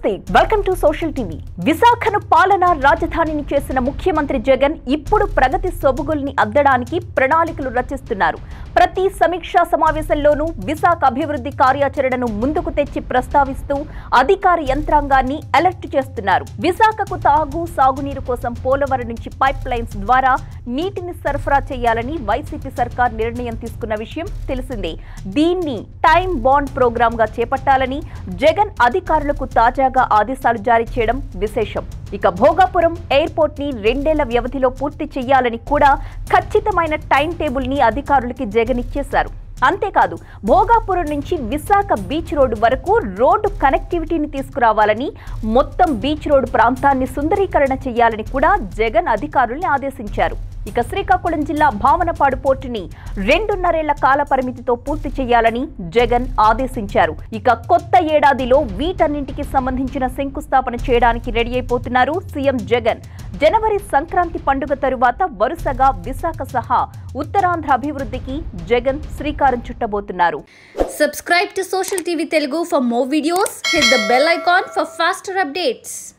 నమస్తే welcome to social TV విశాఖను పాలనా రాజధానిని చేసిన ముఖ్యమంత్రి జగన్ ఇప్పుడు ప్రగతి సొబగుల్ని అద్దడానికి ప్రణాళికలు రచిస్తున్నారు ప్రతి సమీక్షా సమావేశంలోనూ విశాఖ అభివృద్ధి కార్యాచరణను ముందుకు తెచ్చి ప్రస్తావిస్తూ అధికార యంత్రాంగాన్ని అలర్ట్ చేస్తున్నారు విశాఖకు తాగు సాగునీరు కోసం పోలవరం నుంచి పైప్ లైన్స్ ద్వారా నీటిని సరఫరా చేయాలని వైసీపీ సర్కార్ నిర్ణయం తీసుకున్న విషయం తెలిసిందే దీన్ని టైం బాండ్ ప్రోగ్రామ్ గా చేపట్టాలని జగన్ అధికారులకు తాజాగా ఆదేశాలు జారీ చేయడం విశేషం ఇక భోగాపురం ఎయిర్పోర్ట్ ని రెండేళ్ల వ్యవధిలో పూర్తి చేయాలని కూడా ఖచ్చితమైన టైం టేబుల్ ని అధికారులకి జగన్ ఇచ్చేశారు అంతేకాదు భోగాపురం నుంచి విశాఖ బీచ్ రోడ్డు వరకు రోడ్డు కనెక్టివిటీని తీసుకురావాలని మొత్తం బీచ్ రోడ్డు ప్రాంతాన్ని సుందరీకరణ చేయాలని కూడా జగన్ అధికారుల్ని ఆదేశించారు ఇక శ్రీకాకుళం జిల్లా భావనపాడు పోర్టుని రెండున్నరేళ్ల కాల పరిమితితో పూర్తి చేయాలని జగన్ ఆదేశించారు ఇక కొత్త ఏడాదిలో వీటన్నింటికి సంబంధించిన శంకుస్థాపన చేయడానికి రెడీ అయిపోతున్నారు సీఎం జగన్ జనవరి సంక్రాంతి పండుగ తరువాత వరుసగా విశాఖ సహా ఉత్తరాంధ్ర అభివృద్ధికి జగన్ శ్రీకారం చుట్టబోతున్నారు Subscribe to Social TV Telugu for more videos. Hit the bell icon for faster updates.